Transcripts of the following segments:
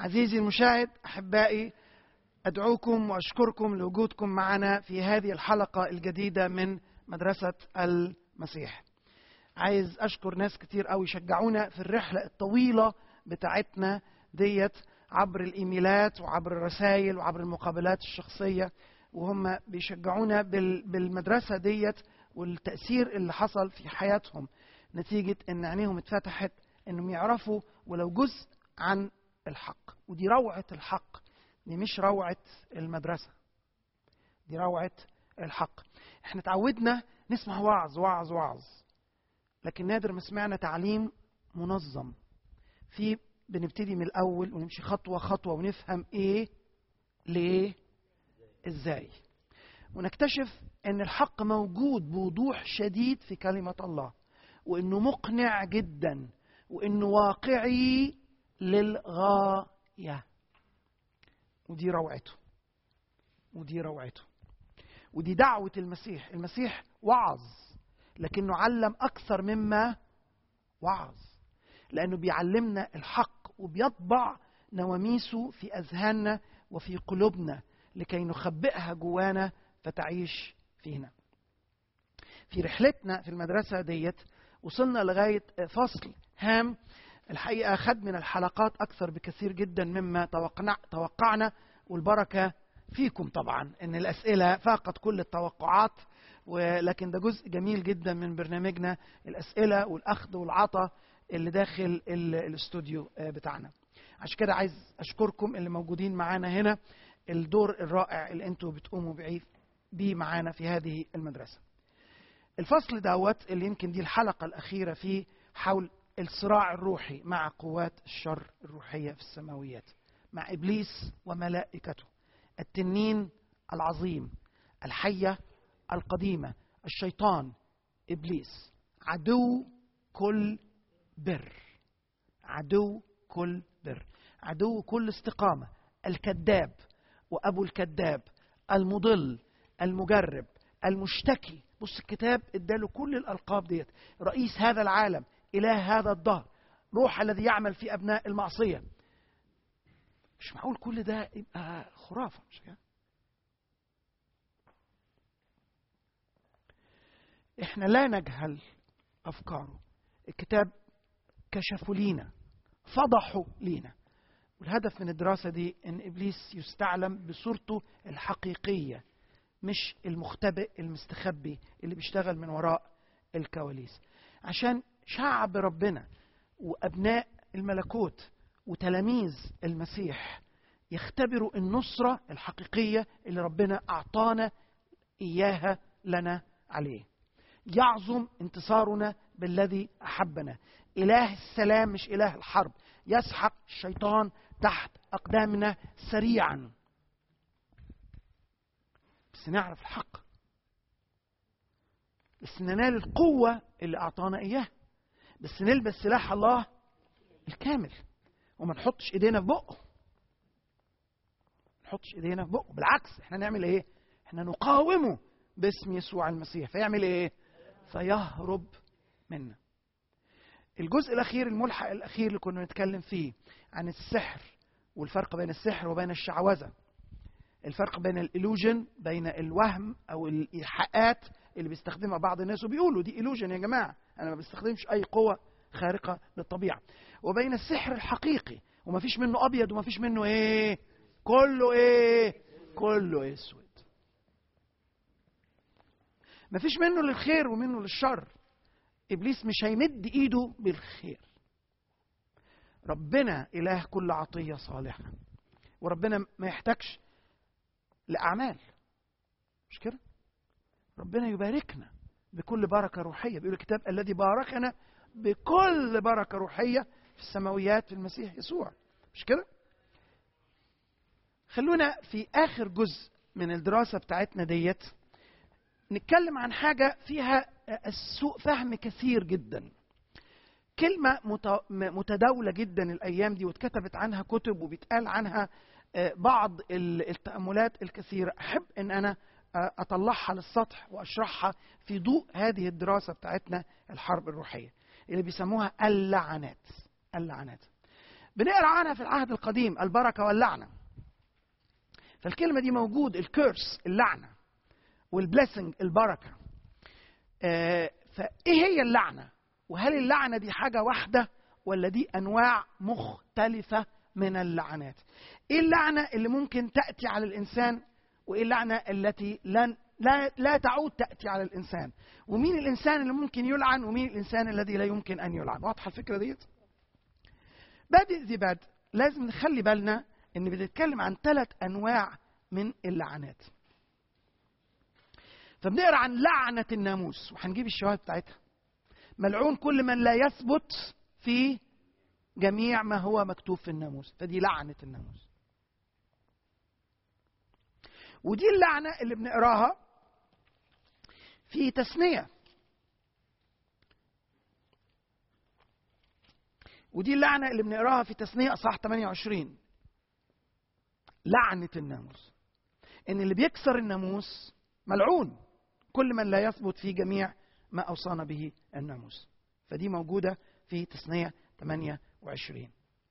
عزيزي المشاهد احبائي ادعوكم واشكركم لوجودكم معنا في هذه الحلقه الجديده من مدرسه المسيح. عايز اشكر ناس كتير قوي شجعونا في الرحله الطويله بتاعتنا ديت عبر الايميلات وعبر الرسائل وعبر المقابلات الشخصيه وهم بيشجعونا بالمدرسه ديت والتاثير اللي حصل في حياتهم نتيجه ان عينيهم اتفتحت انهم يعرفوا ولو جزء عن الحق ودي روعه الحق دي مش روعه المدرسه دي روعه الحق احنا اتعودنا نسمع وعظ وعظ وعظ لكن نادر ما سمعنا تعليم منظم في بنبتدي من الاول ونمشي خطوه خطوه ونفهم ايه ليه ازاي ونكتشف ان الحق موجود بوضوح شديد في كلمه الله وانه مقنع جدا وانه واقعي للغايه ودي روعته ودي روعته ودي دعوه المسيح المسيح وعظ لكنه علم اكثر مما وعظ لانه بيعلمنا الحق وبيطبع نواميسه في اذهاننا وفي قلوبنا لكي نخبئها جوانا فتعيش فينا في رحلتنا في المدرسه ديت وصلنا لغايه فصل هام الحقيقه خد من الحلقات اكثر بكثير جدا مما توقعنا توقعنا والبركه فيكم طبعا ان الاسئله فاقت كل التوقعات ولكن ده جزء جميل جدا من برنامجنا الاسئله والاخذ والعطاء اللي داخل الاستوديو بتاعنا عشان كده عايز اشكركم اللي موجودين معانا هنا الدور الرائع اللي انتوا بتقوموا بيه معانا في هذه المدرسه الفصل دوت اللي يمكن دي الحلقه الاخيره فيه حول الصراع الروحي مع قوات الشر الروحيه في السماويات مع ابليس وملائكته التنين العظيم الحيه القديمه الشيطان ابليس عدو كل بر عدو كل بر عدو كل استقامه الكذاب وابو الكذاب المضل المجرب المشتكي بص الكتاب اداله كل الالقاب ديت رئيس هذا العالم اله هذا الدهر روح الذي يعمل في ابناء المعصيه مش معقول كل ده يبقى خرافه مش كده احنا لا نجهل افكاره الكتاب كشفوا لينا فضحوا لينا والهدف من الدراسه دي ان ابليس يستعلم بصورته الحقيقيه مش المختبئ المستخبي اللي بيشتغل من وراء الكواليس عشان شعب ربنا وابناء الملكوت وتلاميذ المسيح يختبروا النصره الحقيقيه اللي ربنا اعطانا اياها لنا عليه يعظم انتصارنا بالذي احبنا اله السلام مش اله الحرب يسحق الشيطان تحت اقدامنا سريعا بس نعرف الحق بس ننال القوة اللي أعطانا إياها بس نلبس سلاح الله الكامل وما نحطش إيدينا في بقه ما نحطش إيدينا في بقه بالعكس إحنا نعمل إيه؟ إحنا نقاومه باسم يسوع المسيح فيعمل إيه؟ فيهرب منا الجزء الأخير الملحق الأخير اللي كنا نتكلم فيه عن السحر والفرق بين السحر وبين الشعوذة الفرق بين الإلوجن بين الوهم أو الإيحاءات اللي بيستخدمها بعض الناس وبيقولوا دي إلوجن يا جماعة أنا ما بستخدمش أي قوة خارقة للطبيعة وبين السحر الحقيقي وما فيش منه أبيض وما فيش منه إيه كله إيه كله أسود ما فيش منه للخير ومنه للشر إبليس مش هيمد إيده بالخير ربنا إله كل عطية صالحة وربنا ما يحتاجش لأعمال مش كده؟ ربنا يباركنا بكل بركة روحية بيقول الكتاب الذي باركنا بكل بركة روحية في السماويات في المسيح يسوع مش كده؟ خلونا في آخر جزء من الدراسة بتاعتنا ديت نتكلم عن حاجة فيها سوء فهم كثير جدا كلمة متداولة جدا الأيام دي واتكتبت عنها كتب وبيتقال عنها بعض التأملات الكثيرة أحب أن أنا أطلعها للسطح وأشرحها في ضوء هذه الدراسة بتاعتنا الحرب الروحية اللي بيسموها اللعنات اللعنات بنقرا عنها في العهد القديم البركه واللعنه فالكلمه دي موجود الكيرس اللعنه والبليسنج البركه آه فايه هي اللعنه وهل اللعنه دي حاجه واحده ولا دي انواع مختلفه من اللعنات ايه اللعنه اللي ممكن تاتي على الانسان وايه اللعنه التي لن لا لا تعود تاتي على الانسان ومين الانسان اللي ممكن يلعن ومين الانسان الذي لا يمكن ان يلعن واضحه الفكره ديت بادئ ذي باد لازم نخلي بالنا ان بنتكلم عن ثلاث انواع من اللعنات فبنقرا عن لعنه الناموس وهنجيب الشواهد بتاعتها ملعون كل من لا يثبت في جميع ما هو مكتوب في الناموس فدي لعنه الناموس ودي اللعنه اللي بنقراها في تثنيه ودي اللعنه اللي بنقراها في تثنيه اصحاح 28 لعنه الناموس ان اللي بيكسر الناموس ملعون كل من لا يثبت في جميع ما اوصانا به الناموس فدي موجوده في تثنيه 28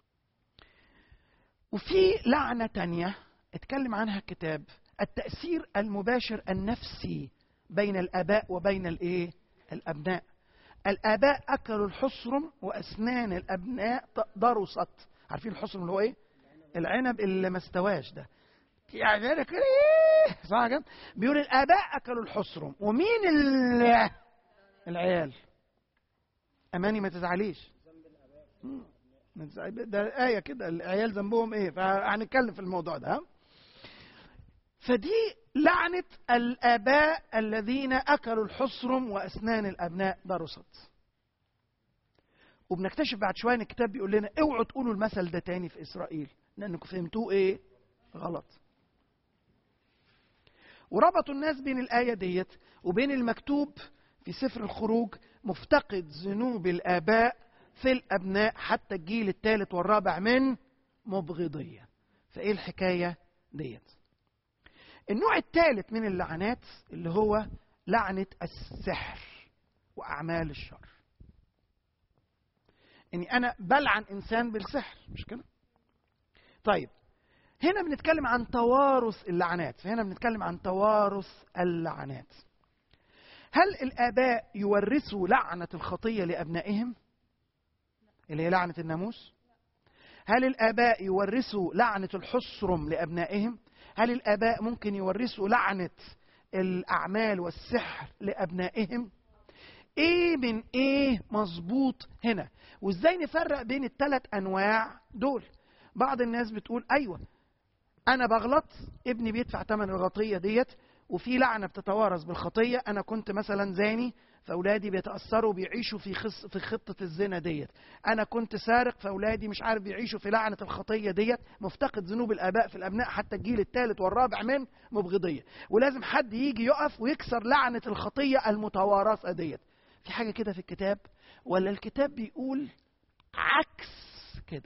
وفي لعنه تانية اتكلم عنها الكتاب التاثير المباشر النفسي بين الاباء وبين الايه الابناء الاباء اكلوا الحصرم واسنان الابناء ضرست عارفين الحصرم اللي هو ايه العنب اللي ما استواش ده يعني كده صح كده بيقول الاباء اكلوا الحصرم ومين ال... العيال اماني ما تزعليش ما تزعل... ده ايه كده العيال ذنبهم ايه فهنتكلم في الموضوع ده فدي لعنة الآباء الذين أكلوا الحصرم وأسنان الأبناء درست وبنكتشف بعد شوية إن الكتاب بيقول لنا اوعوا تقولوا المثل ده تاني في إسرائيل لأنكم فهمتوه إيه؟ غلط وربطوا الناس بين الآية ديت وبين المكتوب في سفر الخروج مفتقد ذنوب الآباء في الأبناء حتى الجيل الثالث والرابع من مبغضية فإيه الحكاية ديت النوع الثالث من اللعنات اللي هو لعنة السحر وأعمال الشر إني أنا بلعن إنسان بالسحر مش كده؟ طيب هنا بنتكلم عن توارث اللعنات فهنا بنتكلم عن توارث اللعنات هل الآباء يورثوا لعنة الخطية لأبنائهم اللي هي لعنة الناموس هل الآباء يورثوا لعنة الحصرم لأبنائهم هل الآباء ممكن يورثوا لعنة الأعمال والسحر لأبنائهم ايه من ايه مظبوط هنا وازاي نفرق بين الثلاث انواع دول بعض الناس بتقول ايوه انا بغلط ابني بيدفع ثمن الخطيه ديت وفي لعنه بتتوارث بالخطيه انا كنت مثلا زاني فاولادي بيتاثروا بيعيشوا في خص في خطه الزنا ديت انا كنت سارق فاولادي مش عارف بيعيشوا في لعنه الخطيه ديت مفتقد ذنوب الاباء في الابناء حتى الجيل الثالث والرابع من مبغضيه ولازم حد يجي يقف ويكسر لعنه الخطيه المتوارثه ديت في حاجه كده في الكتاب ولا الكتاب بيقول عكس كده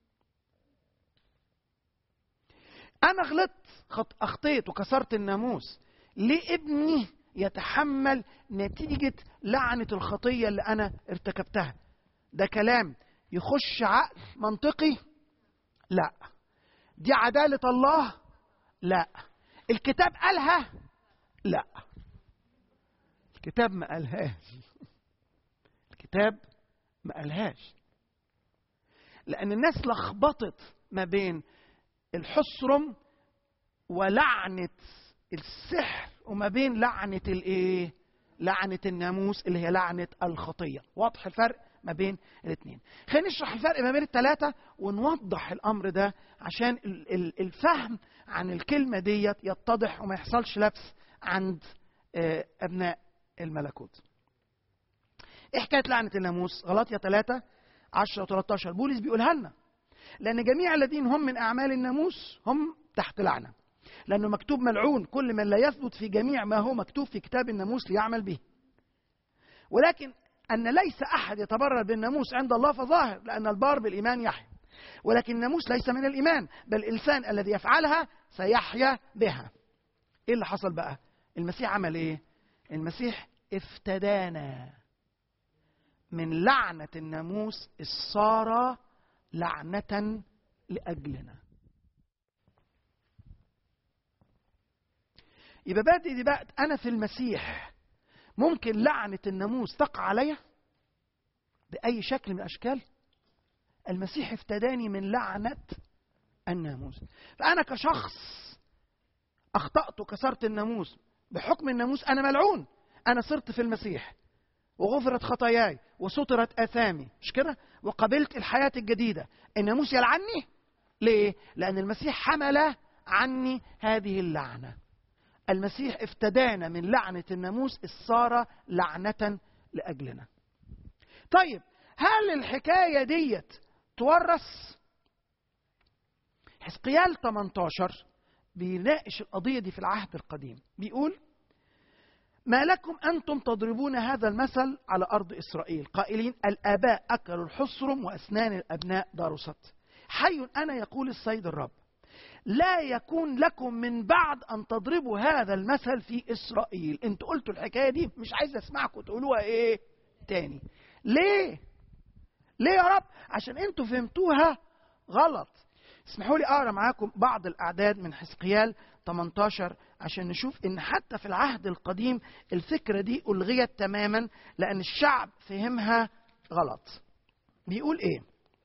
انا غلطت خط اخطيت وكسرت الناموس ليه ابني يتحمل نتيجة لعنة الخطية اللي أنا ارتكبتها ده كلام يخش عقل منطقي لا دي عدالة الله لا الكتاب قالها لا الكتاب ما قالهاش الكتاب ما قالهاش لأن الناس لخبطت ما بين الحصرم ولعنة السحر وما بين لعنة الايه؟ لعنة الناموس اللي هي لعنة الخطية، واضح الفرق ما بين الاثنين. خلينا نشرح الفرق ما بين الثلاثة ونوضح الأمر ده عشان الفهم عن الكلمة ديت يتضح وما يحصلش لبس عند أبناء الملكوت. إيه حكاية لعنة الناموس؟ غلطية 3 10 و 13 بولس بيقولها لنا. لأن جميع الذين هم من أعمال الناموس هم تحت لعنة. لأنه مكتوب ملعون كل من لا يثبت في جميع ما هو مكتوب في كتاب الناموس ليعمل به ولكن أن ليس أحد يتبرر بالناموس عند الله فظاهر لأن البار بالإيمان يحيا ولكن الناموس ليس من الإيمان بل الإنسان الذي يفعلها سيحيا بها إيه اللي حصل بقى المسيح عمل إيه المسيح افتدانا من لعنة الناموس الصار لعنة لأجلنا يبقى بادئ دي بقى أنا في المسيح ممكن لعنة الناموس تقع عليا بأي شكل من الأشكال المسيح افتداني من لعنة الناموس فأنا كشخص أخطأت وكسرت الناموس بحكم الناموس أنا ملعون أنا صرت في المسيح وغفرت خطاياي وسترت آثامي مش كده وقبلت الحياة الجديدة الناموس يلعني ليه لأن المسيح حمل عني هذه اللعنة المسيح افتدانا من لعنة الناموس الصار لعنة لأجلنا طيب هل الحكاية ديت تورث حزقيال 18 بيناقش القضية دي في العهد القديم بيقول ما لكم أنتم تضربون هذا المثل على أرض إسرائيل قائلين الآباء أكلوا الحصرم وأسنان الأبناء درست حي أنا يقول السيد الرب لا يكون لكم من بعد أن تضربوا هذا المثل في إسرائيل انتوا قلتوا الحكاية دي مش عايز أسمعكم تقولوها إيه تاني ليه ليه يا رب عشان انتوا فهمتوها غلط اسمحوا لي اقرا معاكم بعض الاعداد من حزقيال 18 عشان نشوف ان حتى في العهد القديم الفكره دي الغيت تماما لان الشعب فهمها غلط بيقول ايه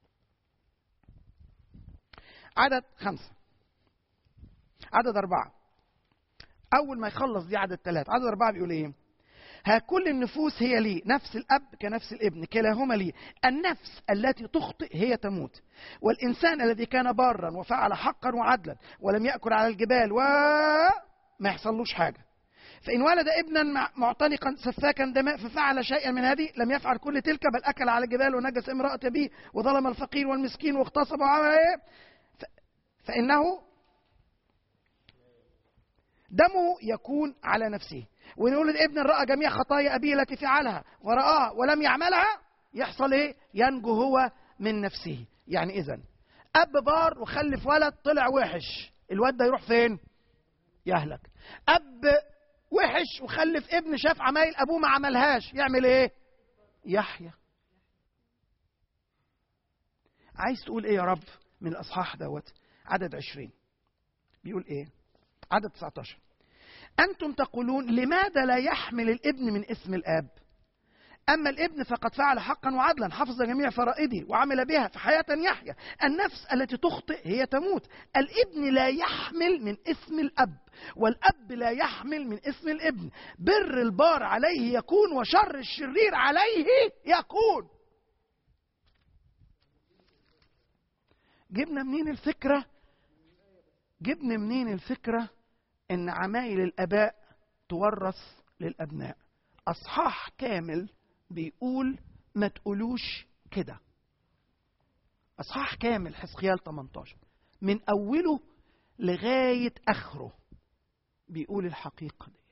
عدد خمسة عدد أربعة أول ما يخلص دي عدد ثلاثة عدد أربعة بيقول إيه ها كل النفوس هي لي نفس الأب كنفس الابن كلاهما لي النفس التي تخطئ هي تموت والإنسان الذي كان بارا وفعل حقا وعدلا ولم يأكل على الجبال وما يحصلوش حاجة فإن ولد ابنا معتنقا سفاكا دماء ففعل شيئا من هذه لم يفعل كل تلك بل أكل على الجبال ونجس امرأة به وظلم الفقير والمسكين واغتصب وعمل ايه فإنه دمه يكون على نفسه وإن ولد ابن رأى جميع خطايا أبيه التي فعلها ورآها ولم يعملها يحصل إيه؟ ينجو هو من نفسه يعني إذا أب بار وخلف ولد طلع وحش الواد ده يروح فين؟ يهلك أب وحش وخلف ابن شاف عمايل أبوه ما عملهاش يعمل إيه؟ يحيى عايز تقول إيه يا رب من الأصحاح دوت عدد عشرين بيقول إيه؟ عدد 19 أنتم تقولون لماذا لا يحمل الابن من اسم الآب أما الابن فقد فعل حقا وعدلا حفظ جميع فرائضه وعمل بها فحياة يحيى النفس التي تخطئ هي تموت الابن لا يحمل من اسم الأب والأب لا يحمل من اسم الابن بر البار عليه يكون وشر الشرير عليه يكون جبنا منين الفكرة جبنا منين الفكرة ان عمايل الاباء تورث للابناء اصحاح كامل بيقول ما تقولوش كده اصحاح كامل حزقيال 18 من اوله لغايه اخره بيقول الحقيقه دي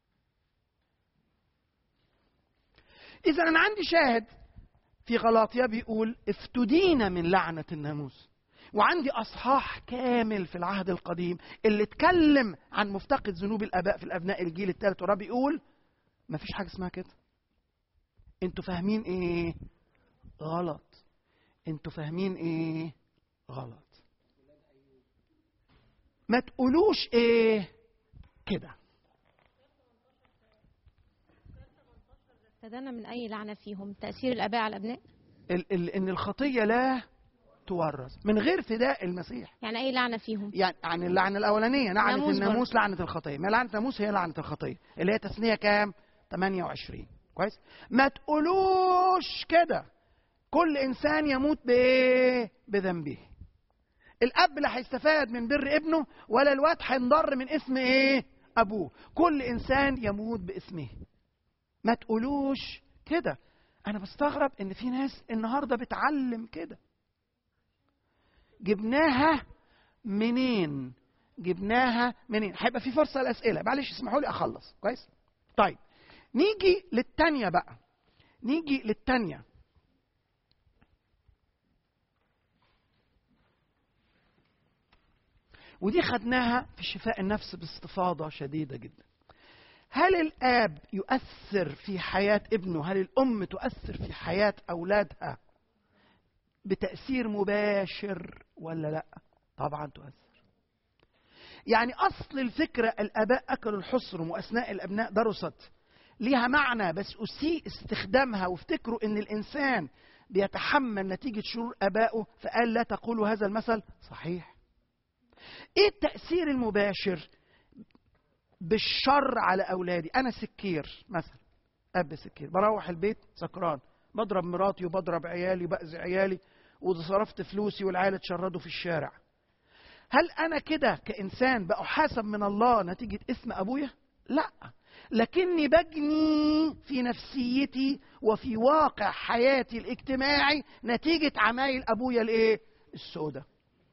اذا انا عندي شاهد في غلاطيا بيقول افتدينا من لعنه الناموس وعندي اصحاح كامل في العهد القديم اللي اتكلم عن مفتقد ذنوب الاباء في الابناء الجيل الثالث والرابع بيقول ما فيش حاجه اسمها كده انتوا فاهمين ايه غلط انتوا فاهمين ايه غلط ما تقولوش ايه كده ابتدانا من اي لعنه فيهم تاثير الاباء على الابناء ال ال ان الخطيه لا تورث من غير فداء المسيح يعني اي لعنه فيهم يعني عن اللعنه الاولانيه لعنه ناموس الناموس برضه. لعنه الخطيه ما لعنه الناموس هي لعنه الخطيه اللي هي تثنيه كام 28 كويس ما تقولوش كده كل انسان يموت بايه بذنبه الاب لا هيستفاد من بر ابنه ولا الواد هينضر من اسم ايه ابوه كل انسان يموت باسمه ما تقولوش كده انا بستغرب ان في ناس النهارده بتعلم كده جبناها منين جبناها منين هيبقى في فرصه لاسئله معلش اسمحوا لي اخلص كويس طيب نيجي للتانية بقى نيجي للتانية ودي خدناها في شفاء النفس باستفاضة شديدة جدا هل الآب يؤثر في حياة ابنه هل الأم تؤثر في حياة أولادها بتاثير مباشر ولا لا طبعا تؤثر يعني اصل الفكره الاباء اكلوا الحصرم واثناء الابناء درست ليها معنى بس اسيء استخدامها وافتكروا ان الانسان بيتحمل نتيجه شرور ابائه فقال لا تقولوا هذا المثل صحيح ايه التاثير المباشر بالشر على اولادي انا سكير مثلا اب سكير بروح البيت سكران بضرب مراتي وبضرب عيالي وبأذي عيالي وصرفت فلوسي والعيال اتشردوا في الشارع هل انا كده كانسان بأحاسب من الله نتيجه اسم ابويا لا لكني بجني في نفسيتي وفي واقع حياتي الاجتماعي نتيجه عمايل ابويا الايه السوداء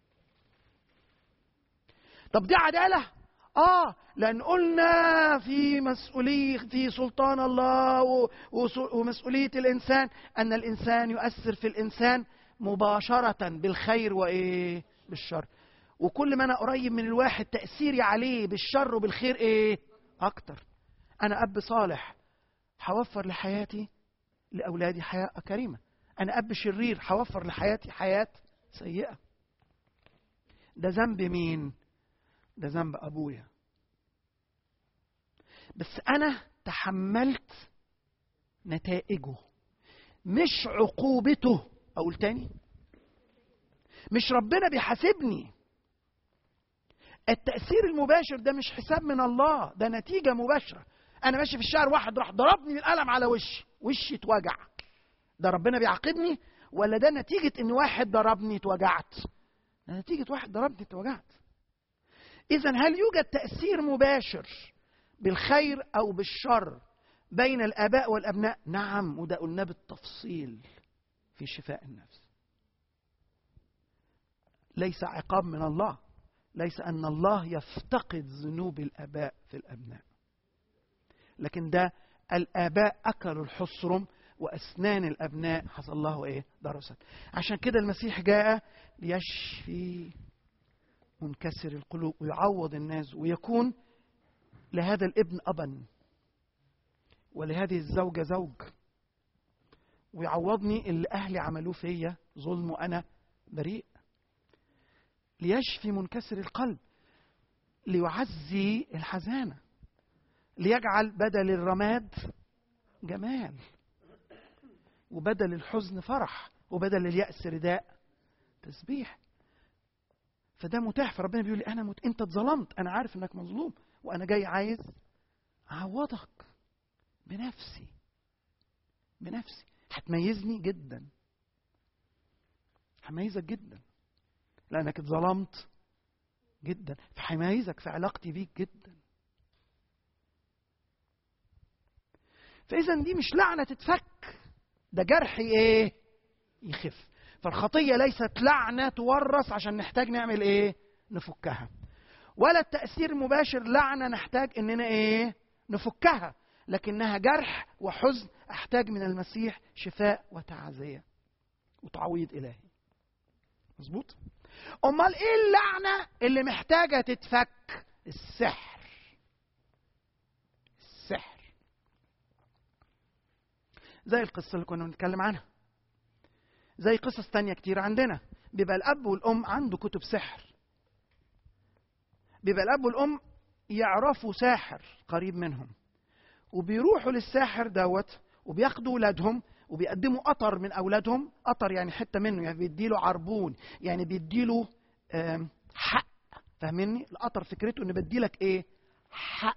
طب دي عداله اه لان قلنا في مسؤوليه في سلطان الله و- وس- ومسؤوليه الانسان ان الانسان يؤثر في الانسان مباشره بالخير وايه بالشر وكل ما انا قريب من الواحد تاثيري عليه بالشر وبالخير ايه اكتر انا اب صالح هوفر لحياتي لاولادي حياه كريمه انا اب شرير هوفر لحياتي حياه سيئه ده ذنب مين ده ذنب ابويا بس انا تحملت نتائجه مش عقوبته اقول تاني مش ربنا بيحاسبني التأثير المباشر ده مش حساب من الله ده نتيجة مباشرة أنا ماشي في الشارع واحد راح ضربني بالقلم على وشي وشي اتوجع ده ربنا بيعاقبني ولا ده نتيجة إن واحد ضربني اتوجعت ده نتيجة واحد ضربني اتوجعت إذا هل يوجد تأثير مباشر بالخير أو بالشر بين الآباء والأبناء؟ نعم وده قلناه بالتفصيل في شفاء النفس. ليس عقاب من الله، ليس أن الله يفتقد ذنوب الآباء في الأبناء. لكن ده الآباء أكلوا الحصرم وأسنان الأبناء حصل له إيه؟ درست. عشان كده المسيح جاء ليشفي منكسر القلوب ويعوض الناس ويكون لهذا الابن ابا ولهذه الزوجه زوج ويعوضني اللي اهلي عملوه فيا ظلم وانا بريء ليشفي منكسر القلب ليعزي الحزانه ليجعل بدل الرماد جمال وبدل الحزن فرح وبدل اليأس رداء تسبيح فده متاح فربنا بيقول لي انا مت... انت اتظلمت انا عارف انك مظلوم وانا جاي عايز اعوضك بنفسي بنفسي هتميزني جدا هميزك جدا لانك اتظلمت جدا فهيميزك في علاقتي بيك جدا فاذا دي مش لعنه تتفك ده جرح ايه يخف فالخطيه ليست لعنه تورث عشان نحتاج نعمل ايه نفكها ولا التاثير المباشر لعنه نحتاج اننا ايه نفكها لكنها جرح وحزن احتاج من المسيح شفاء وتعزيه وتعويض الهي مظبوط امال ايه اللعنه اللي محتاجه تتفك السحر السحر زي القصه اللي كنا بنتكلم عنها زي قصص تانية كتير عندنا بيبقى الاب والام عنده كتب سحر بيبقى الاب والام يعرفوا ساحر قريب منهم وبيروحوا للساحر دوت وبياخدوا ولادهم وبيقدموا قطر من اولادهم قطر يعني حته منه يعني بيديله عربون يعني بيديله آم، حق فاهمني القطر فكرته ان بديلك ايه حق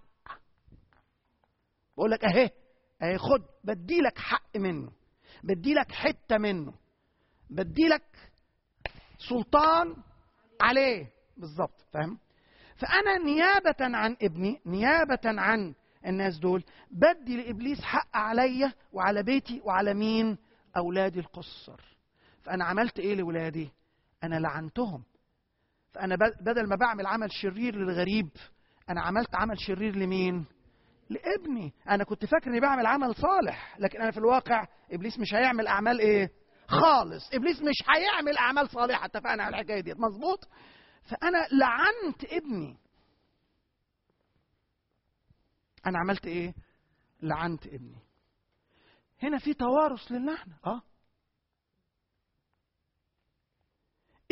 بقول لك اهي اهي خد بديلك حق منه بديلك حته منه بديلك سلطان عليه بالظبط فاهم فانا نيابه عن ابني نيابه عن الناس دول بدي لابليس حق عليا وعلى بيتي وعلى مين اولادي القصر فانا عملت ايه لاولادي انا لعنتهم فانا ب- بدل ما بعمل عمل شرير للغريب انا عملت عمل شرير لمين لابني انا كنت فاكر اني بعمل عمل صالح لكن انا في الواقع ابليس مش هيعمل اعمال ايه خالص ابليس مش هيعمل اعمال صالحه اتفقنا على الحكايه دي مظبوط فانا لعنت ابني انا عملت ايه لعنت ابني هنا في توارث للعنه اه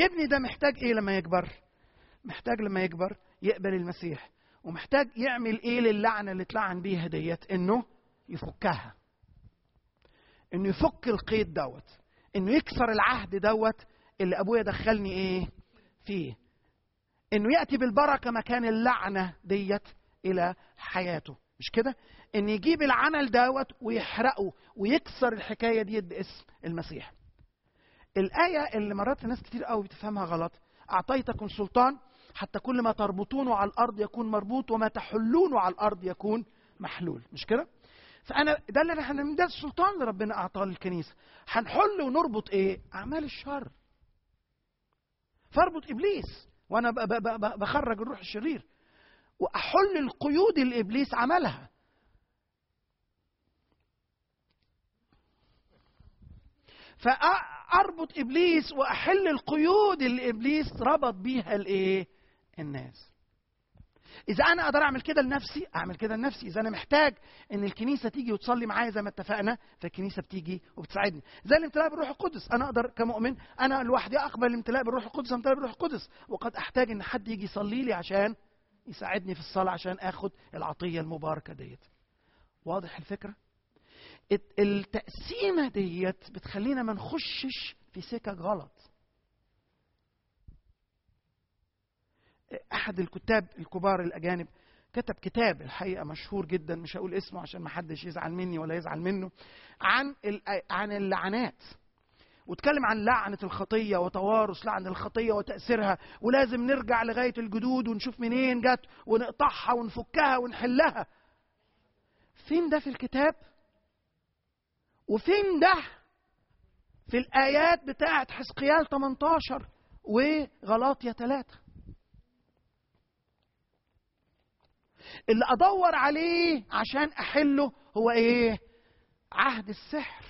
ابني ده محتاج ايه لما يكبر محتاج لما يكبر يقبل المسيح ومحتاج يعمل ايه للعنه اللي اتلعن بيها ديت انه يفكها انه يفك القيد دوت انه يكسر العهد دوت اللي ابويا دخلني ايه فيه انه ياتي بالبركه مكان اللعنه ديت الى حياته مش كده ان يجيب العمل دوت ويحرقه ويكسر الحكايه دي باسم المسيح الايه اللي مرات ناس كتير قوي بتفهمها غلط اعطيتكم سلطان حتى كل ما تربطونه على الارض يكون مربوط وما تحلونه على الارض يكون محلول مش كده فانا ده اللي احنا ده السلطان اللي ربنا اعطاه للكنيسه هنحل ونربط ايه اعمال الشر فاربط ابليس وانا ب- ب- ب- بخرج الروح الشرير واحل القيود اللي ابليس عملها فاربط ابليس واحل القيود اللي ابليس ربط بيها الايه الناس اذا انا اقدر اعمل كده لنفسي اعمل كده لنفسي اذا انا محتاج ان الكنيسه تيجي وتصلي معايا زي ما اتفقنا فالكنيسه بتيجي وبتساعدني زي الامتلاء بالروح القدس انا اقدر كمؤمن انا لوحدي اقبل الامتلاء بالروح القدس امتلاء بالروح القدس وقد احتاج ان حد يجي يصلي لي عشان يساعدني في الصلاه عشان اخد العطيه المباركه ديت واضح الفكره الت- التقسيمه ديت بتخلينا ما نخشش في سكك غلط احد الكتاب الكبار الاجانب كتب كتاب الحقيقه مشهور جدا مش هقول اسمه عشان ما حدش يزعل مني ولا يزعل منه عن ال- عن اللعنات واتكلم عن لعنة الخطية وتوارث لعنة الخطية وتأثيرها ولازم نرجع لغاية الجدود ونشوف منين جت ونقطعها ونفكها ونحلها فين ده في الكتاب وفين ده في الآيات بتاعت حزقيال 18 وغلاطيا 3 اللي ادور عليه عشان احله هو ايه عهد السحر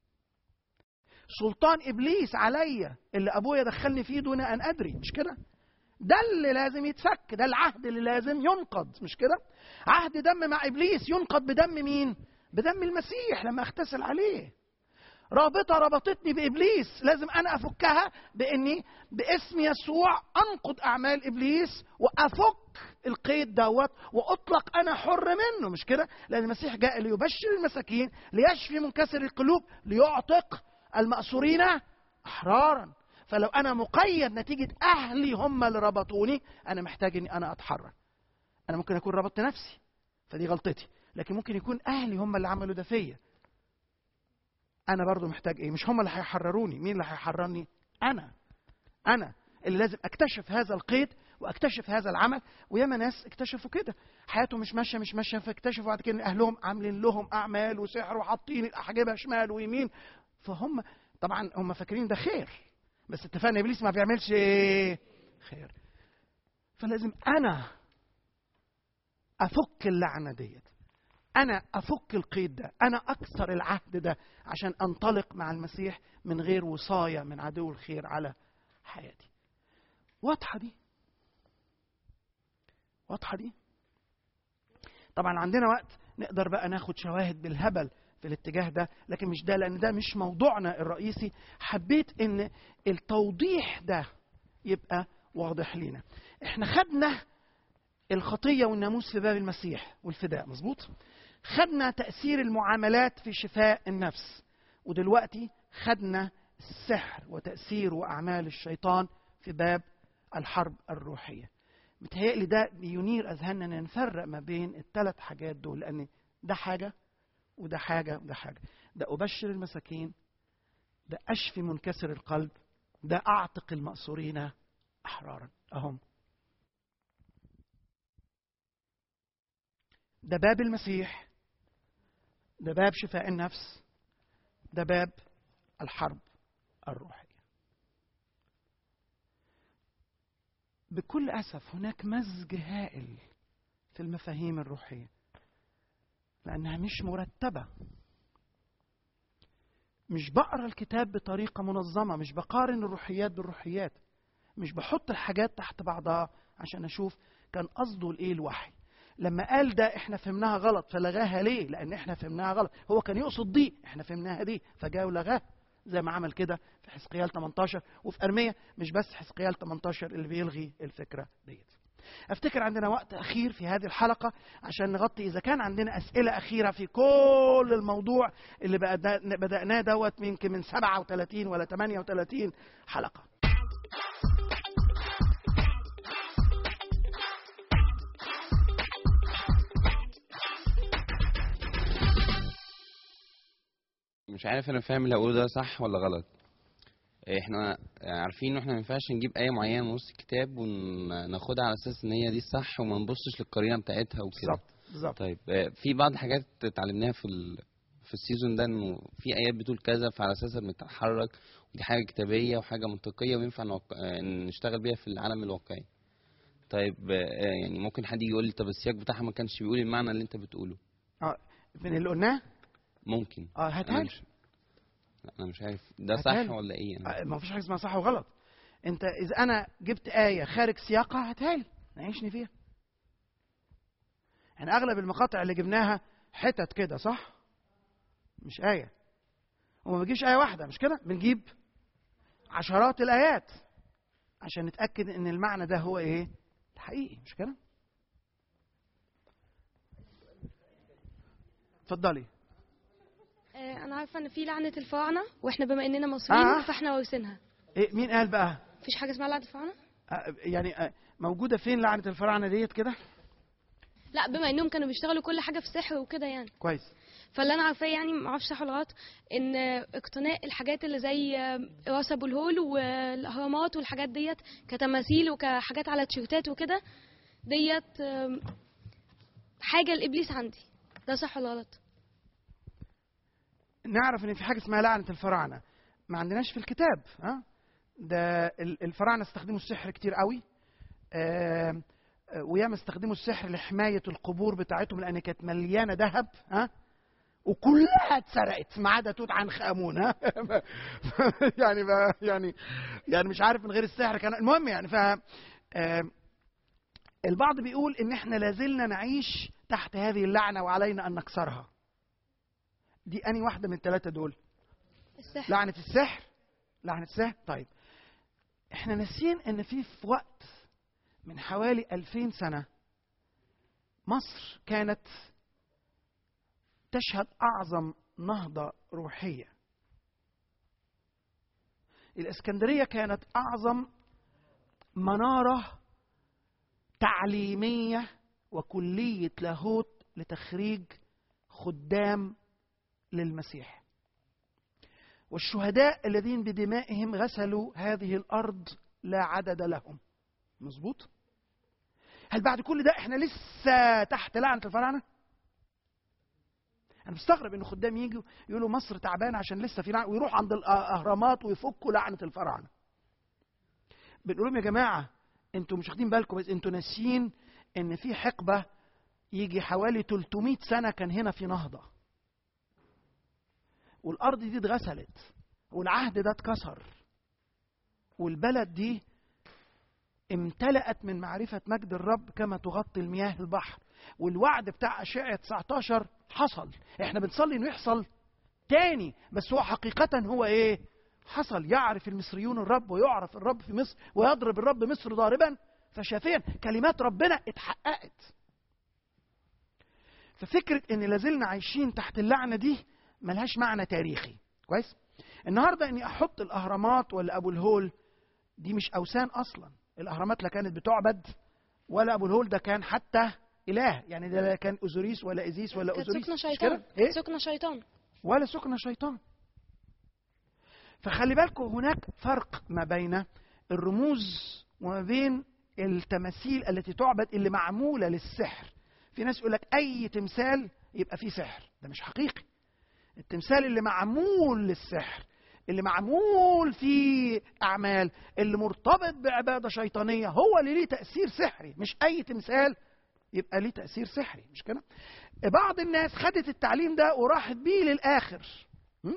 سلطان ابليس عليا اللي ابويا دخلني فيه دون ان ادري مش كده ده اللي لازم يتفك ده العهد اللي لازم ينقض مش كده عهد دم مع ابليس ينقض بدم مين بدم المسيح لما اغتسل عليه رابطه ربطتني بابليس لازم انا افكها باني باسم يسوع انقض اعمال ابليس وافك القيد دوت واطلق انا حر منه مش كده لان المسيح جاء ليبشر المساكين ليشفي منكسر القلوب ليعتق المأسورين احرارا فلو انا مقيد نتيجه اهلي هم اللي ربطوني انا محتاج اني انا اتحرر انا ممكن اكون ربطت نفسي فدي غلطتي لكن ممكن يكون اهلي هم اللي عملوا ده فيا انا برضو محتاج ايه مش هم اللي هيحرروني مين اللي هيحررني انا انا اللي لازم اكتشف هذا القيد واكتشف هذا العمل وياما ناس اكتشفوا كده حياتهم مش ماشيه مش ماشيه فاكتشفوا بعد كده ان اهلهم عاملين لهم اعمال وسحر وحاطين الاحجبه شمال ويمين فهم طبعا هم فاكرين ده خير بس اتفقنا ابليس ما بيعملش ايه خير فلازم انا افك اللعنه ديت انا افك القيد ده انا اكسر العهد ده عشان انطلق مع المسيح من غير وصايه من عدو الخير على حياتي واضحه دي واضحه دي طبعا عندنا وقت نقدر بقى ناخد شواهد بالهبل في الاتجاه ده لكن مش ده لان ده مش موضوعنا الرئيسي حبيت ان التوضيح ده يبقى واضح لينا احنا خدنا الخطيه والناموس في باب المسيح والفداء مظبوط خدنا تاثير المعاملات في شفاء النفس ودلوقتي خدنا السحر وتاثير واعمال الشيطان في باب الحرب الروحيه متهيألي ده بينير اذهاننا ان نفرق ما بين الثلاث حاجات دول لان ده حاجه وده حاجه وده حاجه ده ابشر المساكين ده اشفي منكسر القلب ده اعتق المأسورين احرارا اهم ده باب المسيح ده باب شفاء النفس ده باب الحرب الروحيه بكل اسف هناك مزج هائل في المفاهيم الروحيه لانها مش مرتبه مش بقرا الكتاب بطريقه منظمه مش بقارن الروحيات بالروحيات مش بحط الحاجات تحت بعضها عشان اشوف كان قصده الايه الوحي لما قال ده احنا فهمناها غلط فلغاها ليه لان احنا فهمناها غلط هو كان يقصد دي احنا فهمناها دي فجاء ولغاها زي ما عمل كده في حزقيال 18 وفي ارميه مش بس حزقيال 18 اللي بيلغي الفكره ديت افتكر عندنا وقت اخير في هذه الحلقه عشان نغطي اذا كان عندنا اسئله اخيره في كل الموضوع اللي بدأ- بداناه دوت يمكن من 37 ولا 38 حلقه مش عارف انا فاهم اللي هقوله ده صح ولا غلط احنا عارفين ان احنا ما ينفعش نجيب ايه معينه من نص الكتاب وناخدها على اساس ان هي دي الصح وما نبصش للقرينه بتاعتها وكده بالظبط بالظبط طيب آه، في بعض حاجات اتعلمناها في ال... في السيزون ده انه في ايات بتقول كذا فعلى اساسها بنتحرك ودي حاجه كتابيه وحاجه منطقيه وينفع نوق... آه، نشتغل بيها في العالم الواقعي طيب آه، يعني ممكن حد يجي يقول لي طب السياق بتاعها ما كانش بيقول المعنى اللي انت بتقوله اه من اللي قلناه ممكن اه هاتها انا لي. مش لا، انا مش عارف ده هاتها صح لي. ولا ايه يعني آه، ما فيش حاجه اسمها صح وغلط انت اذا انا جبت ايه خارج سياقها هاتها لي نعيشني فيها يعني اغلب المقاطع اللي جبناها حتت كده صح مش ايه وما بنجيبش ايه واحده مش كده بنجيب عشرات الايات عشان نتاكد ان المعنى ده هو ايه الحقيقي مش كده اتفضلي آه، انا عارفه ان في لعنه الفراعنه واحنا بما اننا مصريين آه. فاحنا وارثينها إيه مين قال بقى مفيش حاجه اسمها لعنه الفراعنه آه، يعني آه، موجوده فين لعنه الفراعنه ديت كده لا بما انهم كانوا بيشتغلوا كل حاجه في السحر وكده يعني كويس فاللي انا عارفاه يعني ما اعرفش صح ولا غلط ان آه، اقتناء الحاجات اللي زي آه، راس ابو الهول والاهرامات والحاجات ديت كتماثيل وكحاجات على تيشيرتات وكده ديت آه، حاجه الابليس عندي ده صح ولا غلط نعرف ان في حاجه اسمها لعنه الفراعنه ما عندناش في الكتاب ها ده ال- الفراعنه استخدموا السحر كتير قوي آم، آه، وياما استخدموا السحر لحمايه القبور بتاعتهم لان كانت مليانه ذهب ها وكلها اتسرقت ما عدا توت عنخ امون ها يعني ما يعني يعني مش عارف من غير السحر كان المهم يعني ف آم، البعض بيقول ان احنا لازلنا نعيش تحت هذه اللعنه وعلينا ان نكسرها دي اني واحده من الثلاثه دول السحر لعنه السحر لعنه السحر طيب احنا ناسيين ان في في وقت من حوالي 2000 سنه مصر كانت تشهد اعظم نهضه روحيه الاسكندريه كانت اعظم مناره تعليميه وكليه لاهوت لتخريج خدام للمسيح والشهداء الذين بدمائهم غسلوا هذه الارض لا عدد لهم مظبوط هل بعد كل ده احنا لسه تحت لعنه الفراعنه انا مستغرب ان خدام يجوا يقولوا مصر تعبانه عشان لسه في لعنه ويروحوا عند الاهرامات ويفكوا لعنه الفراعنه بنقول لهم يا جماعه انتوا مش واخدين بالكم بس انتوا ناسيين ان في حقبه يجي حوالي 300 سنه كان هنا في نهضه والارض دي اتغسلت والعهد ده اتكسر والبلد دي امتلأت من معرفة مجد الرب كما تغطي المياه البحر والوعد بتاع أشعة 19 حصل احنا بنصلي انه يحصل تاني بس هو حقيقة هو ايه حصل يعرف المصريون الرب ويعرف الرب في مصر ويضرب الرب مصر ضاربا فشافيا كلمات ربنا اتحققت ففكرة ان لازلنا عايشين تحت اللعنة دي ملهاش معنى تاريخي كويس النهارده اني احط الاهرامات ولا ابو الهول دي مش اوثان اصلا الاهرامات لا كانت بتعبد ولا ابو الهول ده كان حتى اله يعني ده لا كان اوزوريس ولا ايزيس ولا كانت اوزوريس سكنه مش شيطان كده؟ ايه سكنه شيطان ولا سكن شيطان فخلي بالكم هناك فرق ما بين الرموز وما بين التماثيل التي تعبد اللي معموله للسحر في ناس يقول لك اي تمثال يبقى فيه سحر ده مش حقيقي التمثال اللي معمول للسحر اللي معمول فيه اعمال اللي مرتبط بعباده شيطانيه هو اللي ليه تاثير سحري مش اي تمثال يبقى ليه تاثير سحري مش كده بعض الناس خدت التعليم ده وراحت بيه للاخر م?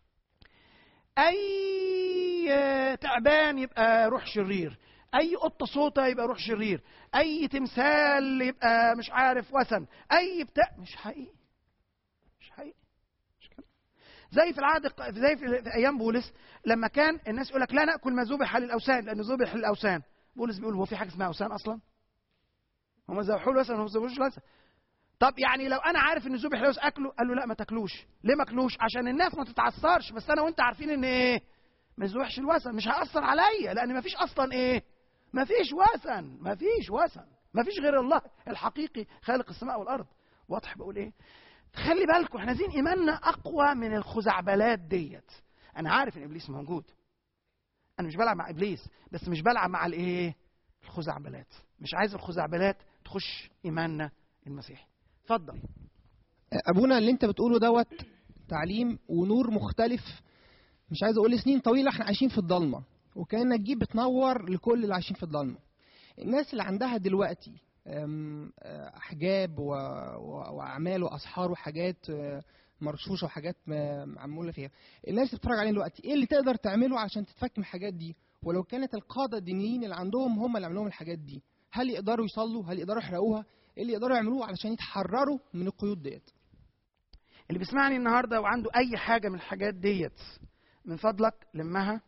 اي تعبان يبقى روح شرير اي قطه صوته يبقى روح شرير اي تمثال يبقى مش عارف وثن اي بتاع مش حقيقي مش حقيقي مش كده زي في العهد الق- زي في, في ايام بولس لما كان الناس يقول لك لا ناكل ما ذبح للاوثان لانه ذبح للاوثان بولس بيقول هو في حاجه اسمها اوثان اصلا هم ذبحوا له مثلا هم ما ذبحوش مثلا طب يعني لو انا عارف ان ذبح لوث اكله قال له لا ما تاكلوش ليه ما اكلوش عشان الناس ما تتعثرش بس انا وانت عارفين ان ايه ما يذبحش الوثن مش هيأثر عليا لان ما فيش اصلا ايه ما فيش وثن ما فيش وثن ما فيش غير الله الحقيقي خالق السماء والارض واضح بقول ايه خلي بالكم احنا عايزين ايماننا اقوى من الخزعبلات ديت انا عارف ان ابليس موجود انا مش بلعب مع ابليس بس مش بلعب مع الايه الخزعبلات مش عايز الخزعبلات تخش ايماننا المسيحي اتفضل ابونا اللي انت بتقوله دوت تعليم ونور مختلف مش عايز اقول سنين طويله احنا عايشين في الضلمه وكانك جيب بتنور لكل اللي عايشين في الضلمه الناس اللي عندها دلوقتي أم، آه، احجاب و- و- واعمال واسحار وحاجات آه، مرشوشه وحاجات م- معموله فيها الناس اللي بتتفرج علينا دلوقتي ايه اللي تقدر تعمله عشان تتفك من الحاجات دي ولو كانت القاده الدينيين اللي عندهم هم اللي عملوا لهم الحاجات دي هل يقدروا يصلوا هل يقدروا يحرقوها ايه اللي يقدروا يعملوه علشان يتحرروا من القيود ديت اللي بيسمعني النهارده وعنده اي حاجه من الحاجات ديت من فضلك لمها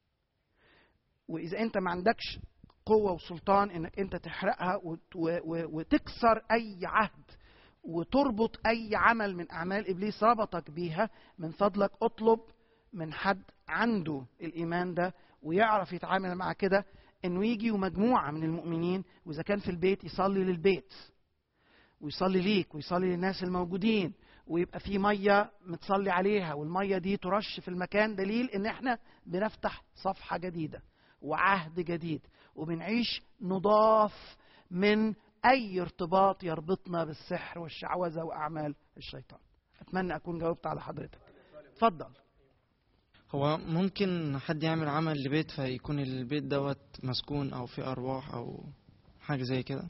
واذا انت ما عندكش قوه وسلطان انك انت تحرقها وت- و- و- وتكسر اي عهد وتربط اي عمل من اعمال ابليس ربطك بيها من فضلك اطلب من حد عنده الايمان ده ويعرف يتعامل مع كده انه يجي ومجموعه من المؤمنين واذا كان في البيت يصلي للبيت ويصلي ليك ويصلي للناس الموجودين ويبقى في ميه متصلي عليها والميه دي ترش في المكان دليل ان احنا بنفتح صفحه جديده وعهد جديد وبنعيش نضاف من اي ارتباط يربطنا بالسحر والشعوذه واعمال الشيطان اتمنى اكون جاوبت على حضرتك اتفضل هو ممكن حد يعمل عمل لبيت فيكون البيت دوت مسكون او فيه ارواح او حاجه زي كده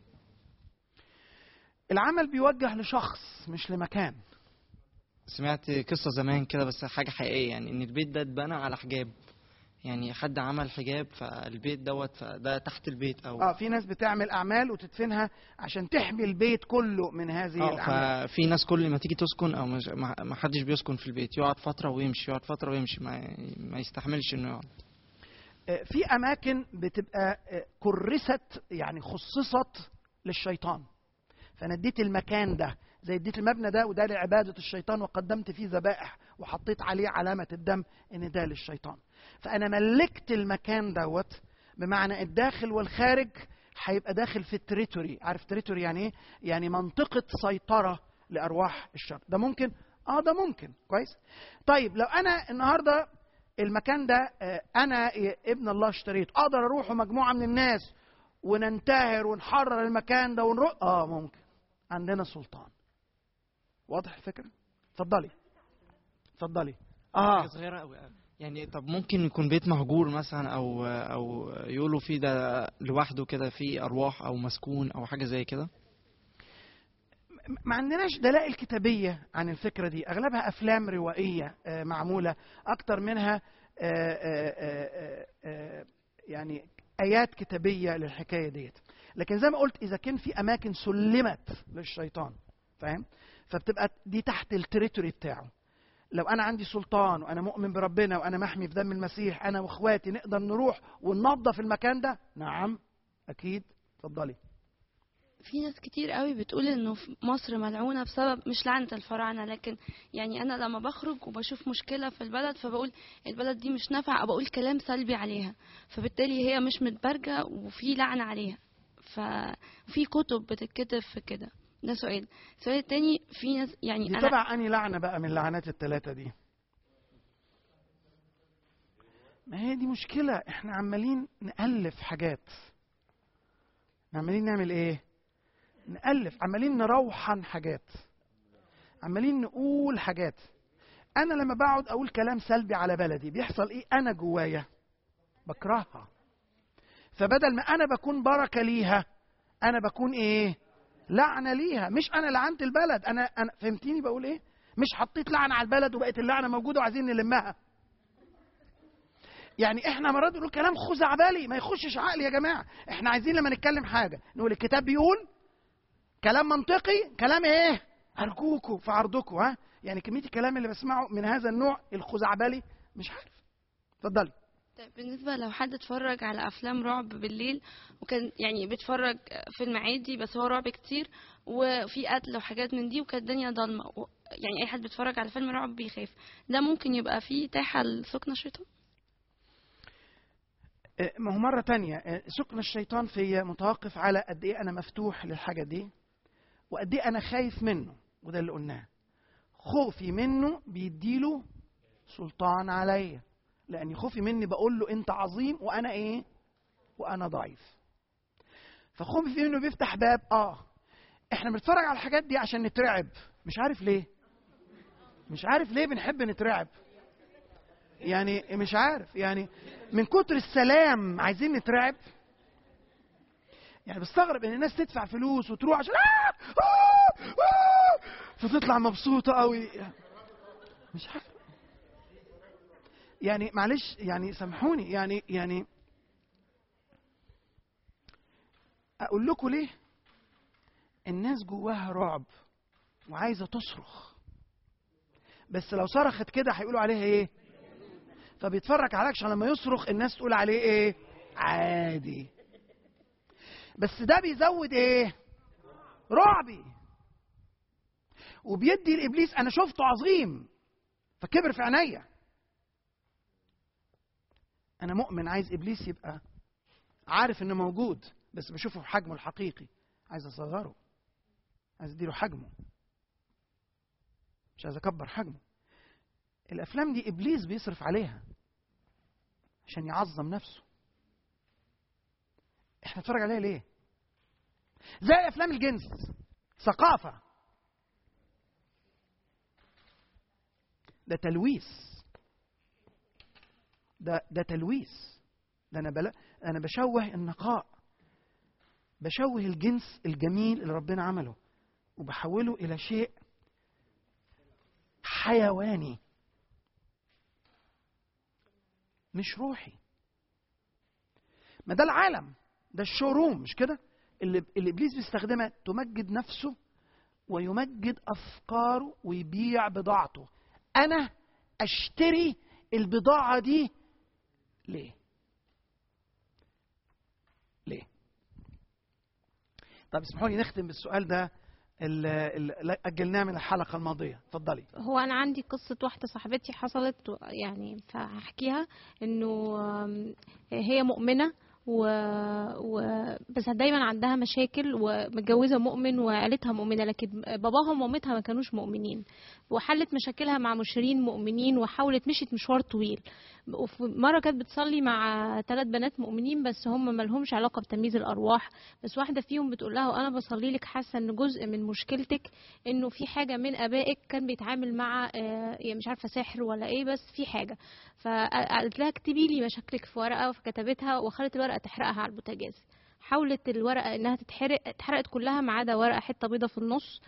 العمل بيوجه لشخص مش لمكان سمعت قصه زمان كده بس حاجه حقيقيه يعني ان البيت ده اتبنى على حجاب يعني حد عمل حجاب فالبيت دوت فده تحت البيت او اه في ناس بتعمل اعمال وتدفنها عشان تحمي البيت كله من هذه اه الاعمال ففي ناس كل ما تيجي تسكن او مش ما ما حدش بيسكن في البيت يقعد فتره ويمشي يقعد فتره ويمشي ما, ما يستحملش انه يقعد آه، في اماكن بتبقى آه، كرست يعني خصصت للشيطان فانا اديت المكان ده زي اديت المبنى ده وده لعباده الشيطان وقدمت فيه ذبائح وحطيت عليه علامه الدم ان ده للشيطان فانا ملكت المكان دوت بمعنى الداخل والخارج هيبقى داخل في التريتوري عارف تريتوري يعني ايه يعني منطقه سيطره لارواح الشر ده ممكن اه ده ممكن كويس طيب لو انا النهارده المكان ده آه، انا آه، ابن الله اشتريته اقدر اروح مجموعه من الناس وننتهر ونحرر المكان ده ونروح اه ممكن عندنا سلطان واضح الفكره اتفضلي اتفضلي اه حاجة صغيرة أوي يعني طب ممكن يكون بيت مهجور مثلا او او يقولوا فيه ده لوحده كده فيه ارواح او مسكون او حاجه زي كده ما عندناش دلائل كتابية عن الفكرة دي أغلبها أفلام روائية آه، معمولة أكتر منها آه، آه، آه، آه، يعني آيات كتابية للحكاية ديت لكن زي ما قلت إذا كان في أماكن سلمت للشيطان فاهم فبتبقى دي تحت التريتوري بتاعه لو أنا عندي سلطان وأنا مؤمن بربنا وأنا محمي في دم المسيح أنا وإخواتي نقدر نروح وننظف المكان ده نعم أكيد اتفضلي في ناس كتير قوي بتقول انه في مصر ملعونه بسبب مش لعنه الفراعنه لكن يعني انا لما بخرج وبشوف مشكله في البلد فبقول البلد دي مش نافعه او بقول كلام سلبي عليها فبالتالي هي مش متبرجه وفي لعنه عليها ففي كتب بتتكتب في كده ده سؤال السؤال التاني في ناس يعني دي انا تبع أنهي لعنة بقى من اللعنات الثلاثة دي ما هي دي مشكلة احنا عمالين نألف حاجات عمالين نعمل ايه نألف عمالين نروحن حاجات عمالين نقول حاجات انا لما بقعد اقول كلام سلبي على بلدي بيحصل ايه انا جوايا بكرهها فبدل ما انا بكون بركة ليها انا بكون ايه لعنة ليها مش انا لعنت البلد انا انا فهمتيني بقول ايه مش حطيت لعنة على البلد وبقت اللعنة موجودة وعايزين نلمها يعني احنا مرات بنقول كلام خزعبلي ما يخشش عقل يا جماعه احنا عايزين لما نتكلم حاجه نقول الكتاب بيقول كلام منطقي كلام ايه ارجوكوا في عرضكم ها يعني كميه الكلام اللي بسمعه من هذا النوع الخزعبلي مش عارف اتفضلي طيب بالنسبة لو حد اتفرج على أفلام رعب بالليل وكان يعني بيتفرج فيلم عادي بس هو رعب كتير وفي قتل وحاجات من دي وكانت الدنيا ضلمة و- يعني أي حد بيتفرج على فيلم رعب بيخاف ده ممكن يبقى فيه تاحة لسكن الشيطان آه، ما هو مرة تانية آه، سكن الشيطان فيا متوقف على قد إيه أنا مفتوح للحاجة دي وقد إيه أنا خايف منه وده اللي قلناه خوفي منه بيديله سلطان عليا لأن خوفي مني بقول له أنت عظيم وأنا إيه؟ وأنا ضعيف فخوفي منه بيفتح باب آه إحنا بنتفرج على الحاجات دي عشان نترعب مش عارف ليه مش عارف ليه بنحب نترعب يعني مش عارف يعني من كتر السلام عايزين نترعب يعني بستغرب ان الناس تدفع فلوس وتروح عشان آه! آه! آه! فتطلع مبسوطه قوي مش عارف يعني معلش يعني سامحوني يعني يعني اقول لكم ليه الناس جواها رعب وعايزه تصرخ بس لو صرخت كده هيقولوا عليها ايه فبيتفرج على اكشن لما يصرخ الناس تقول عليه ايه عادي بس ده بيزود ايه رعبي وبيدي لابليس انا شفته عظيم فكبر في عينيا انا مؤمن عايز ابليس يبقى عارف انه موجود بس بشوفه في حجمه الحقيقي عايز اصغره عايز اديله حجمه مش عايز اكبر حجمه الافلام دي ابليس بيصرف عليها عشان يعظم نفسه احنا نتفرج عليها ليه زي افلام الجنس ثقافه ده تلويث ده ده تلويث ده انا بلا انا بشوه النقاء بشوه الجنس الجميل اللي ربنا عمله وبحوله الى شيء حيواني مش روحي ما ده العالم ده الشوروم مش كده اللي, اللي ابليس بيستخدمها تمجد نفسه ويمجد افكاره ويبيع بضاعته انا اشتري البضاعه دي ليه ليه طب اسمحوا لي نختم بالسؤال ده اللي اجلناه من الحلقه الماضيه اتفضلي هو انا عندي قصه واحده صاحبتي حصلت و- يعني فهحكيها انه آم، هي مؤمنه و... و... بس دايما عندها مشاكل ومتجوزه مؤمن وعيلتها مؤمنه لكن باباها ومامتها ما كانوش مؤمنين وحلت مشاكلها مع مشيرين مؤمنين وحاولت مشيت مشوار طويل وفي مره كانت بتصلي مع ثلاث بنات مؤمنين بس هم ما لهمش علاقه بتمييز الارواح بس واحده فيهم بتقول لها وانا بصلي لك حاسه ان جزء من مشكلتك انه في حاجه من ابائك كان بيتعامل مع آه، يعني مش عارفه سحر ولا ايه بس في حاجه فقالت لها اكتبي لي مشاكلك في ورقه فكتبتها وخلت الورقه تحرقها على البوتاجاز حاولت الورقه انها تتحرق اتحرقت كلها ما عدا ورقه حته بيضه في النص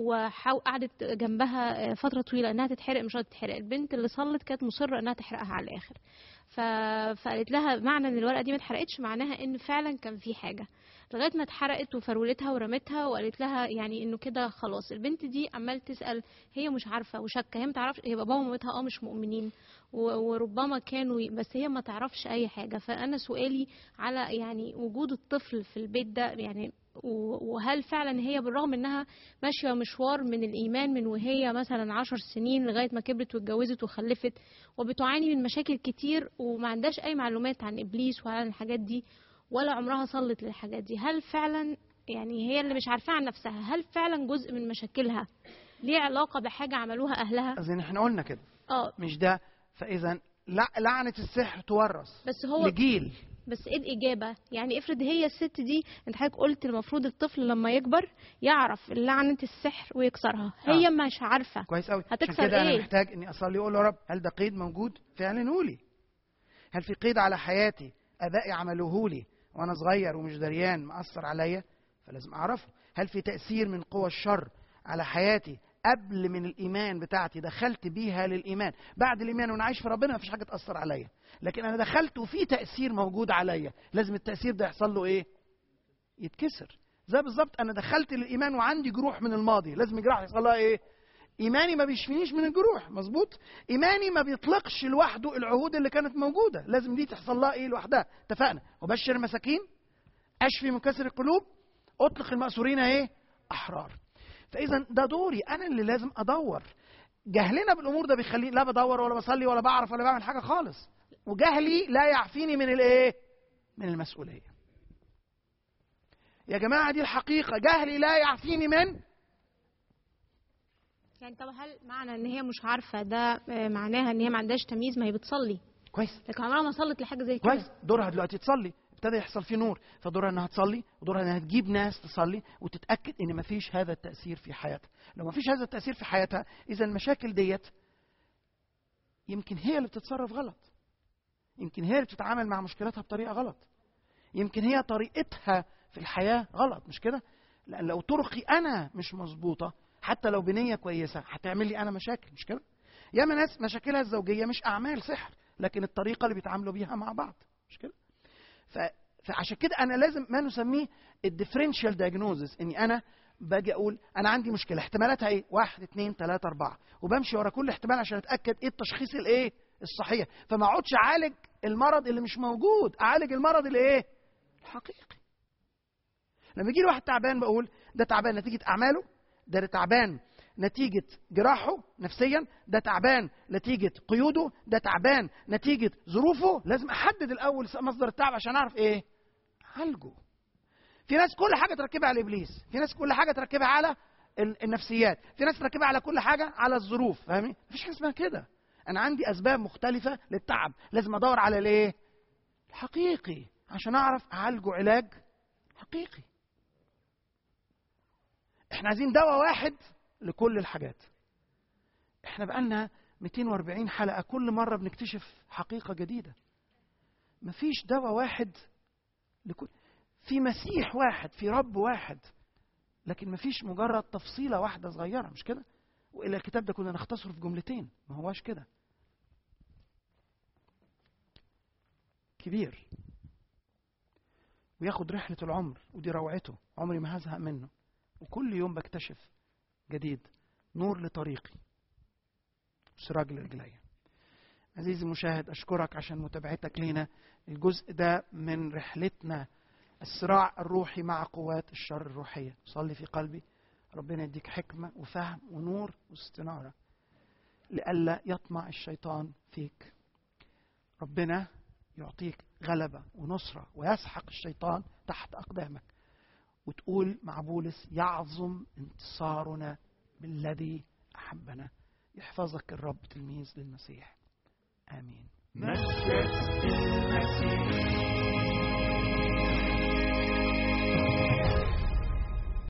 وقعدت جنبها آه، فتره طويله انها تتحرق مش راضيه تتحرق البنت اللي صلت كانت مصره انها تحرقها على الاخر ف... فقالت لها معنى ان الورقه دي ما اتحرقتش معناها ان فعلا كان في حاجه لغايه ما اتحرقت وفرولتها ورمتها وقالت لها يعني انه كده خلاص البنت دي عمال تسال هي مش عارفه وشاكه هي ما تعرفش هي باباها ومامتها اه مش مؤمنين و- وربما كانوا ي- بس هي ما تعرفش اي حاجه فانا سؤالي على يعني وجود الطفل في البيت ده يعني و- وهل فعلا هي بالرغم انها ماشيه مشوار من الايمان من وهي مثلا عشر سنين لغايه ما كبرت واتجوزت وخلفت وبتعاني من مشاكل كتير وما عندهاش اي معلومات عن ابليس وعن الحاجات دي ولا عمرها صلت للحاجات دي هل فعلا يعني هي اللي مش عارفه عن نفسها هل فعلا جزء من مشاكلها ليه علاقه بحاجه عملوها اهلها اذن احنا قلنا كده اه مش ده فاذا لا- لعنه السحر تورث بس هو لجيل بس ايه الاجابه يعني افرض هي الست دي انت حضرتك قلت المفروض الطفل لما يكبر يعرف لعنه السحر ويكسرها هي آه. مش عارفه كويس قوي عشان هتكسر كده انا إيه؟ محتاج اني اصلي واقول له يا رب هل ده قيد موجود فاعلنوا لي هل في قيد على حياتي ابائي عملوه لي وانا صغير ومش دريان مأثر عليا فلازم اعرفه هل في تأثير من قوى الشر على حياتي قبل من الايمان بتاعتي دخلت بيها للايمان بعد الايمان وانا عايش في ربنا مفيش حاجه تاثر عليا لكن انا دخلت وفي تاثير موجود عليا لازم التاثير ده يحصل له ايه يتكسر زي بالظبط انا دخلت للايمان وعندي جروح من الماضي لازم الجراح يحصل لها ايه ايماني ما بيشفينيش من الجروح مظبوط ايماني ما بيطلقش لوحده العهود اللي كانت موجوده لازم دي تحصل لها ايه لوحدها اتفقنا وبشر المساكين اشفي منكسر القلوب اطلق المأسورين ايه احرار فاذا ده دوري انا اللي لازم ادور جهلنا بالامور ده بيخليني لا بدور ولا بصلي ولا بعرف ولا بعمل حاجه خالص وجهلي لا يعفيني من الايه من المسؤوليه يا جماعه دي الحقيقه جهلي لا يعفيني من يعني طب هل معنى ان هي مش عارفه ده آه، معناها ان هي ما عندهاش تمييز ما هي بتصلي كويس لكن عمرها ما صلت لحاجه زي كده كويس دورها دلوقتي تصلي ابتدى يحصل فيه نور فدورها انها تصلي ودورها انها تجيب ناس تصلي وتتاكد ان مفيش هذا التاثير في حياتها لو مفيش هذا التاثير في حياتها اذا المشاكل ديت يمكن هي اللي بتتصرف غلط يمكن هي اللي بتتعامل مع مشكلاتها بطريقه غلط يمكن هي طريقتها في الحياه غلط مش كده لان لو طرقي انا مش مظبوطه حتى لو بنيه كويسه هتعمل لي انا مشاكل مش كده ياما ناس مشاكلها الزوجيه مش اعمال سحر لكن الطريقه اللي بيتعاملوا بيها مع بعض مش كده ف... فعشان كده انا لازم ما نسميه الديفرنشال دايجنوزس اني انا باجي اقول انا عندي مشكله احتمالاتها ايه؟ واحد اثنين ثلاثه اربعه وبمشي ورا كل احتمال عشان اتاكد ايه التشخيص الايه؟ الصحيح فما اقعدش اعالج المرض اللي مش موجود اعالج المرض اللي ايه؟ الحقيقي لما يجي لي واحد تعبان بقول ده تعبان نتيجه اعماله ده تعبان نتيجة جراحه نفسيا ده تعبان نتيجة قيوده ده تعبان نتيجة ظروفه لازم أحدد الأول مصدر التعب عشان أعرف إيه عالجه في ناس كل حاجة تركبها على إبليس في ناس كل حاجة تركبها على ال- النفسيات في ناس تركبها على كل حاجة على الظروف فاهمين مفيش حاجة اسمها كده أنا عندي أسباب مختلفة للتعب لازم أدور على الإيه الحقيقي عشان أعرف أعالجه علاج حقيقي احنا عايزين دواء واحد لكل الحاجات احنا بقالنا 240 حلقة كل مرة بنكتشف حقيقة جديدة مفيش دواء واحد لكل في مسيح واحد في رب واحد لكن مفيش مجرد تفصيلة واحدة صغيرة مش كده وإلا الكتاب ده كنا نختصره في جملتين ما هواش كده كبير وياخد رحلة العمر ودي روعته عمري ما هزهق منه وكل يوم بكتشف جديد نور لطريقي سراج لرجلي عزيزي المشاهد أشكرك عشان متابعتك لينا الجزء ده من رحلتنا الصراع الروحي مع قوات الشر الروحية صلي في قلبي ربنا يديك حكمة وفهم ونور واستنارة لئلا يطمع الشيطان فيك ربنا يعطيك غلبة ونصرة ويسحق الشيطان تحت أقدامك وتقول مع بولس يعظم انتصارنا بالذي أحبنا يحفظك الرب تلميذ للمسيح آمين مجد المسيح